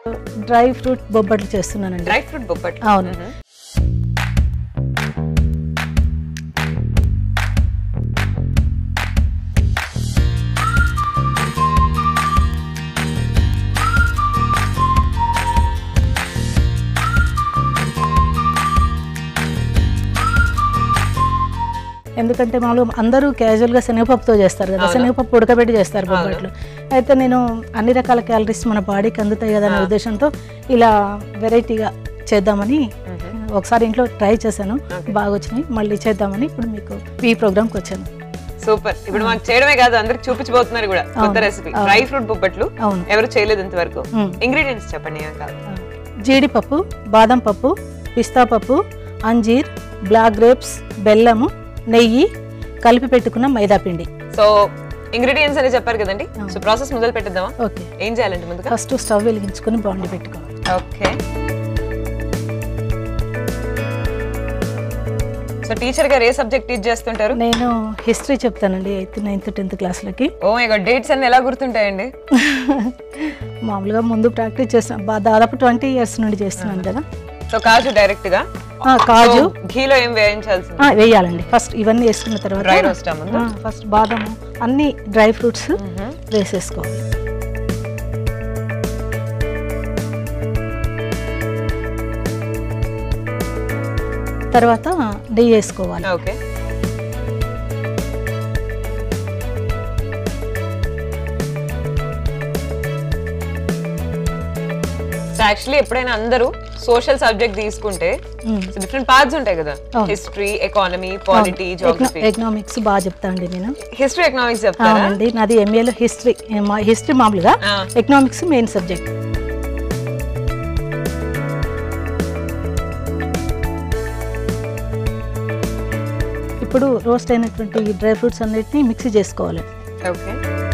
Dry fruit బొబ్బట్లు చేస్తున్నానండి dry fruit బొబ్బట్లు అవును. మ్మ్. ఎందుకంటే మామూలుగా అందరూ క్యాజువల్గా శనగపప్పుతో చేస్తారు కదా అవును. శనగపప్పు ఉడకబెట్టి చేస్తారు బొబ్బట్లు అయితే నేను అన్ని రకాల క్యాలరీస్ మన బాడీకి అందుతాయి కదా అనే ఆ. ఉద్దేశంతో ఇలా వెరైటీగా చేద్దామని మ్మ్. ఒకసారి ఇంట్లో ట్రై చేశాను Okay. బాగా వచ్చినాయి మళ్ళీ చేద్దామని ఇప్పుడు మీకు ఈ ప్రోగ్రామ్కి వచ్చాను సూపర్ ఇప్పుడు మాకు చేయడమే కాదు అందరికి చూపించబోతున్నారు కూడా కొత్త అవును. రెసిపీ అవును. డ్రై ఫ్రూట్ బొబ్బట్లు అవును ఎవరు చేయలేదు ఇంతవరకు మ్మ్. ఇంగ్రీడియంట్స్ చెప్పండి ఏం కావాలి జీడిపప్పు బాదం పప్పు పిస్తా పప్పు అంజీర్ బ్లాక్ గ్రేప్స్ బెల్లము నెయ్యి కలిపి పెట్టుకున్న మైదా పిండి సో ఇంగ్రీడియంట్స్ అని చెప్పారు కదండి అవును. సో ప్రాసెస్ మొదలు పెట్టేద్దామా ఓకే ఏం చేయాలండి ముందుగా ఫస్ట్ స్టవ్ వెలిగించుకొని బాండి పెట్టుకోవాలి ఓకే సో టీచర్ గారు ఏ సబ్జెక్ట్ టీచ్ చేస్తుంటారు నేను హిస్టరీ చెప్తానండి ఎయిత్ నైన్త్ టెన్త్ క్లాస్లకి ఓ మై గాడ్ డేట్స్ అన్ని ఎలా గుర్తుంటాయండి మామూలుగా ముందు ప్రాక్టీస్ చేస్తాను బా- దాదాపు ట్వంటీ ఇయర్స్ నుండి చేస్తున్నాను కదా సో కాజు డైరెక్ట్ గా ఆ, కాజు So, ఘీలో ఏం వేయించాల్సింది ఆ, వేయాలండి ఫస్ట్ ఇవన్నీ వేసుకున్న తర్వాత డ్రై రోస్ట్ ముందు ఫస్ట్ బాదము అన్ని డ్రై ఫ్రూట్స్ మ్మ్. వేసేసుకోవాలి తర్వాత నెయ్యి వేసుకోవాలి ఓకే సో యాక్చువల్లీ ఎప్పుడైనా అందరూ సోషల్ సబ్జెక్ట్ తీసుకుంటే మ్మ్. డిఫరెంట్ పార్ట్స్ ఉంటాయి కదా అవును. History economy polity geography economics బాగా చెప్తా అండి నేను హిస్టరీ ఎకనామిక్స్ చెప్తారా అవునండి నాది ఎంఏలో హిస్టరీ హిస్టరీ మామూలుగా ఆ. ఎకనామిక్స్ మెయిన్ సబ్జెక్ట్ ఇప్పుడు రోస్ట్ అయినటువంటి ఈ డ్రై ఫ్రూట్స్ అన్నిటిని మిక్సీ చేసుకోవాలి ఓకే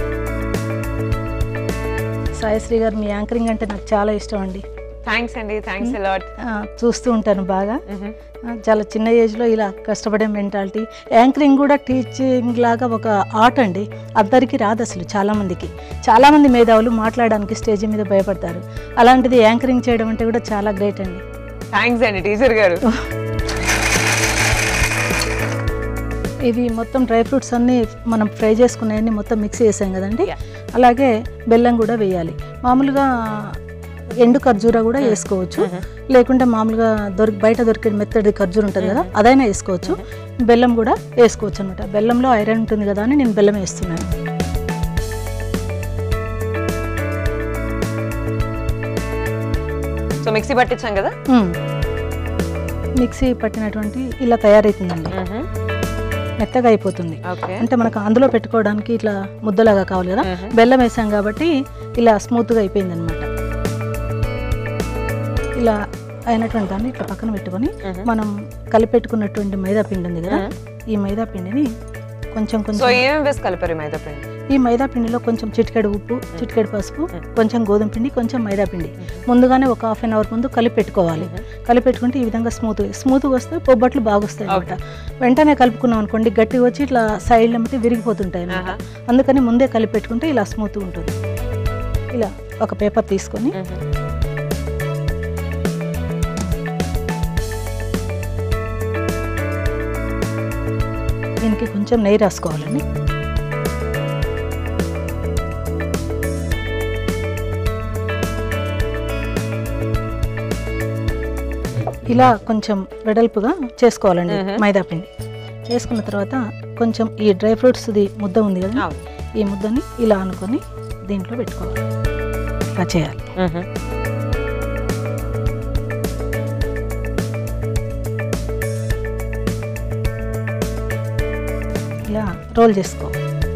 సాయశ్రీ గారు మీ యాంకరింగ్ అంటే నాకు చాలా ఇష్టం అండి థ్యాంక్స్ అండి థ్యాంక్స్ అలాట్ ఆ, చూస్తూ ఉంటాను బాగా ఆ, చాలా చిన్న ఏజ్లో ఇలా కష్టపడే మెంటాలిటీ యాంకరింగ్ కూడా టీచింగ్ లాగా ఒక ఆర్ట్ అండి అందరికీ రాదు అసలు చాలామందికి చాలామంది మేధావులు మాట్లాడడానికి స్టేజ్ మీద భయపడతారు అలాంటిది యాంకరింగ్ చేయడం అంటే కూడా చాలా గ్రేట్ అండి థ్యాంక్స్ అండి టీచర్ గారు ఇవి మొత్తం డ్రై ఫ్రూట్స్ అన్నీ మనం ఫ్రై చేసుకునేవన్నీ మొత్తం మిక్స్ చేసాం కదండి Yeah. అలాగే బెల్లం కూడా వేయాలి మామూలుగా ఎండు ఖర్జూర కూడా వేసుకోవచ్చు లేకుంటే మామూలుగా దొరికి బయట దొరికే మెత్తడి ఖర్జూర ఉంటుంది కదా అదైనా వేసుకోవచ్చు బెల్లం కూడా వేసుకోవచ్చు అనమాట బెల్లంలో ఐరన్ ఉంటుంది కదా అని నేను బెల్లం వేస్తున్నాను సో మిక్సీ పట్టించాం కదా మ్మ్. మిక్సీ పట్టినటువంటి ఇలా తయారవుతుందండి మెత్తగా అయిపోతుంది ఓకే అంటే మనకు అందులో పెట్టుకోవడానికి ఇట్లా ముద్దలాగా కావాలి కదా బెల్లం వేసాం కాబట్టి ఇలా స్మూత్గా అయిపోయింది అనమాట ఇలా అయినటువంటి దాన్ని ఇట్లా పక్కన పెట్టుకొని మనం కలిపెట్టుకున్నటువంటి మైదా పిండి ఉంది కదా ఈ మైదా పిండిని కొంచెం సో కొంచెం ఏమేమి వేసి కలిపారు ఈ మైదా పిండి ఈ మైదా పిండిలో కొంచెం చిటికెడు ఉప్పు చిటికెడు పసుపు కొంచెం గోధుమ పిండి కొంచెం మైదా పిండి ముందుగానే ఒక హాఫ్ అన్ అవర్ ముందు కలిపి పెట్టుకోవాలి కలిపి పెట్టుకుంటే ఈ విధంగా స్మూత్ స్మూత్గా వస్తే బొబ్బట్లు బాగా వస్తాయి అనమాట వెంటనే కలుపుకున్నాం అనుకోండి గట్టిగా వచ్చి ఇట్లా సైడ్ లెమ్మటి విరిగిపోతుంటాయి అనమాట ఆహా. అందుకని ముందే కలిపి పెట్టుకుంటే ఇలా స్మూత్ ఉంటుంది ఇలా ఒక పేపర్ తీసుకొని దీనికి కొంచెం నెయ్యి రాసుకోవాలండి ఇలా కొంచెం వెడల్పుగా చేసుకోవాలండి మైదా పిండి చేసుకున్న తర్వాత కొంచెం ఈ డ్రై ఫ్రూట్స్ది ముద్ద ఉంది కదా అవును. ఈ ముద్దని ఇలా అనుకొని దీంట్లో పెట్టుకోవాలి ఇలా చేయాలి ఇలా రోల్ చేసుకో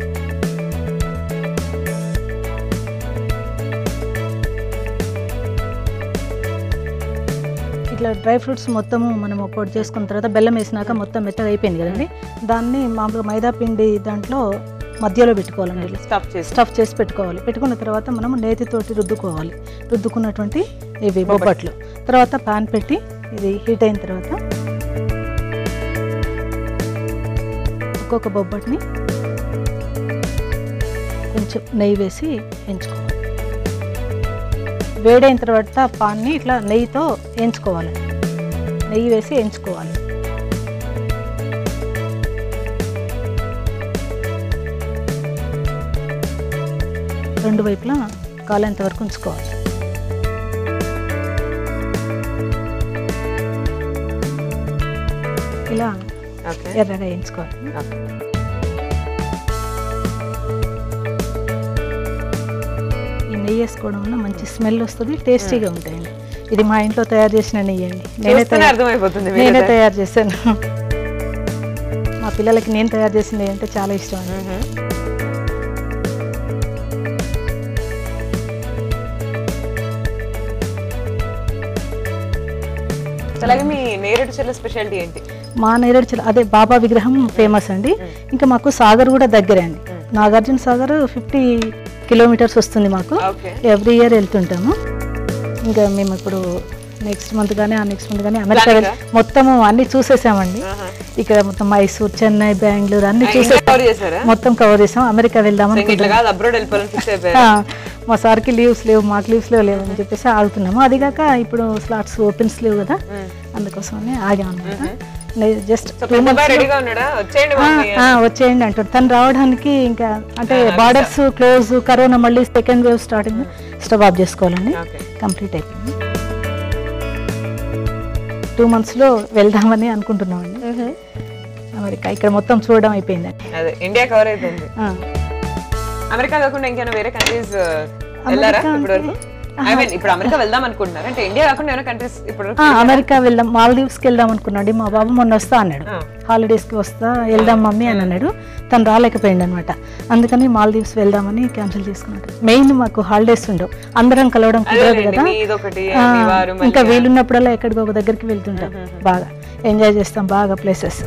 ఇట్లా డ్రై ఫ్రూట్స్ మొత్తము మనం పొడి చేసుకున్న తర్వాత బెల్లం వేసినాక మొత్తం మెత్తగా అయిపోయింది కదండి దాన్ని మామూలుగా మైదా పిండి దాంట్లో మధ్యలో పెట్టుకోవాలండి ఇలా స్టఫ్ చేసి స్టఫ్ చేసి పెట్టుకోవాలి పెట్టుకున్న తర్వాత మనం నేతితోటి రుద్దుకోవాలి రుద్దుకున్నటువంటి ఇవి బొబ్బట్లు తర్వాత పాన్ పెట్టి ఇది హీట్ అయిన తర్వాత ఒక్కొక్క బొబ్బట్ని కొంచెం నెయ్యి వేసి ఎంచుకోవాలి వేడైన తర్వాత పాన్ని ఇట్లా నెయ్యితో వేయించుకోవాలి నెయ్యి వేసి వేయించుకోవాలి రెండు వైపులా కాలేంత వరకు ఉంచుకోవాలి ఇలా ఓకే ఎర్రగా వేయించుకోవాలి ఈ నెయ్యి వేసుకోవడం వల్ల మంచి స్మెల్ వస్తుంది టేస్టీగా ఉంటాయండి ఇది మా ఇంట్లో తయారు చేసిన నెయ్యి అండి నేనే చూస్తేనే తయారు అర్థమైపోతుంది నేనే మీరు తయారు చేశాను మా పిల్లలకి నేను తయారు చేసిన నెయ్యి అంటే చాలా ఇష్టం అండి మ్మ్. అలాగే మీ నేరేడు చెల్ల స్పెషాలిటీ ఏంటి మా నేరేడు చెల అదే బాబా విగ్రహం ఫేమస్ అండి ఇంకా మాకు సాగర్ కూడా దగ్గరే అండి నాగార్జున సాగర్ ఫిఫ్టీ కిలోమీటర్స్ వస్తుంది మాకు ఓకే ఎవ్రీ ఇయర్ వెళ్తుంటాము ఇంకా మేము ఇప్పుడు నెక్స్ట్ మంత్ కానీ ఆ నెక్స్ట్ మంత్ కానీ అమెరికా వెళ్ళి మొత్తము అన్ని చూసేసామండి ఇక్కడ మొత్తం మైసూర్ చెన్నై బెంగళూరు అన్ని చూసే కవర్ చేశారా మొత్తం కవర్ చేసాం అమెరికా వెళ్దామని ఇంక ఇట్లా కాదు అబ్రాడ్ వెళ్ళిపోవాలని ఫిక్స్ అయిపోయారు ఆ, మా సార్కి లీవ్స్ లేవు మాకు లీవ్స్ లేవు లేవు అని చెప్పేసి ఆగుతున్నాము అదిగాక ఇప్పుడు స్లాట్స్ ఓపెన్స్ లేవు కదా అందుకోసమని ఆగాం అనమాట జస్ట్ సో పెద్ద అబ్బాయి రెడీగా ఉన్నాడా వచ్చేయండి మమ్మీ వచ్చేయండి అంటాడు తను రావడానికి ఇంకా అంటే బార్డర్స్ క్లోజ్ కరోనా మళ్ళీ second wave starting stove off చేసుకోవాలండి ఓకే కంప్లీట్ అయిపోయింది టూ మంత్స్లో వెళ్దామని అనుకుంటున్నామండి అమెరికా ఇక్కడ మొత్తం చూడడం అయిపోయిందండి అదే ఇండియా కవర్ అయిపోయింది ఆ. అమెరికా కాకుండా ఇంకేమైనా వేరే కంట్రీస్ వెళ్ళారా ఇప్పటి వరకు ఐ మీన్ ఇప్పుడు అమెరికా వెళ్దాం అనుకుంటున్నారు అంటే ఇండియా కాకుండా ఏమైనా కంట్రీస్ ఇప్పుడు ఆ, అమెరికా వెళ్దాం మాల్దీవ్స్కి వెళ్దాం అనుకున్నాడు మా బాబు మొన్న వస్తా అన్నాడు హాలిడేస్కి వస్తా వెళ్దాం మమ్మీ అని అన్నాడు తను రాలేకపోయింది అనమాట అందుకని మాల్దీవ్స్ వెళ్దామని క్యాన్సిల్ చేసుకున్నాడు మెయిన్ మాకు హాలిడేస్ ఉండవు అందరం కలవడం కుదరదు కదా మీదొకటి ఆ, మీ వారు ఇంకా వీలున్నప్పుడల్లా ఎక్కడికి ఒక దగ్గరికి వెళ్తుంటాం బాగా ఎంజాయ్ చేస్తాం బాగా ప్లేసెస్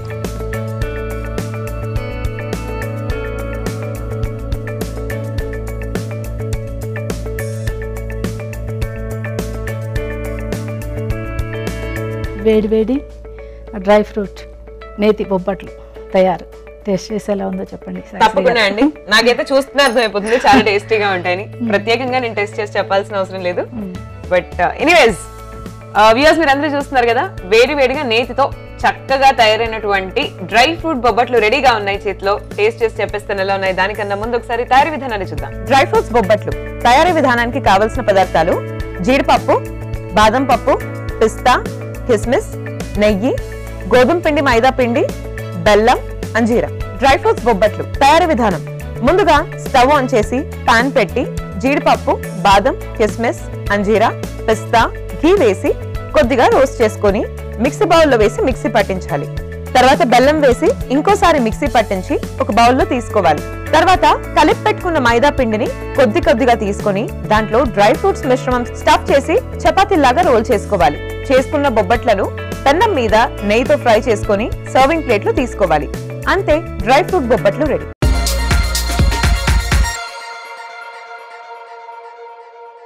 వేడి వేడి డ్రై ఫ్రూట్ నేతి బొబ్బట్లు తయారు టేస్ట్ చేసి ఎలా ఉందో చెప్పండి తప్పకుండా అండి నాకైతే చూస్తున్నా అర్థమైపోతుంది చాలా టేస్టీగా ఉంటాయని ప్రత్యేకంగా నేను టెస్ట్ చేసి చెప్పాల్సిన అవసరం లేదు బట్ ఎనీవేస్ వ్యూయర్స్ మీరు అందరూ చూస్తున్నారు కదా వేడి వేడిగా నేతితో చక్కగా తయారైనటువంటి డ్రై ఫ్రూట్ బొబ్బట్లు రెడీగా ఉన్నాయి చేతిలో టేస్ట్ చేసి చెప్పేస్తాను ఎలా ఉన్నాయి దానికన్నా ముందు ఒకసారి తయారీ విధానాన్ని చూద్దాం డ్రై ఫ్రూట్స్ బొబ్బట్లు తయారీ విధానానికి కావలసిన పదార్థాలు జీడిపప్పు బాదం పప్పు పిస్తా కిస్మిస్ నెయ్యి గోధుమ పిండి మైదా పిండి బెల్లం అంజీరా డ్రై ఫ్రూట్స్ బొబ్బట్లు తయారీ విధానం ముందుగా స్టవ్ ఆన్ చేసి పాన్ పెట్టి జీడిపప్పు బాదం కిస్మిస్ అంజీరా పిస్తా ఘీ వేసి కొద్దిగా రోస్ట్ చేసుకొని మిక్సీ బౌల్లో వేసి మిక్సీ పట్టించాలి తర్వాత బెల్లం వేసి ఇంకోసారి మిక్సీ పట్టించి ఒక బౌల్లో తీసుకోవాలి తర్వాత కలిపి పెట్టుకున్న మైదా పిండిని కొద్ది కొద్దిగా తీసుకొని దాంట్లో డ్రై ఫ్రూట్స్ మిశ్రమం స్టఫ్ చేసి చపాతీలాగా రోల్ చేసుకోవాలి చేసుకున్న బొబ్బట్లను పెన్నం మీద నెయ్యితో ఫ్రై చేసుకొని సర్వింగ్ ప్లేట్ లో తీసుకోవాలి అంతే డ్రై ఫ్రూట్ బొబ్బట్లు రెడీ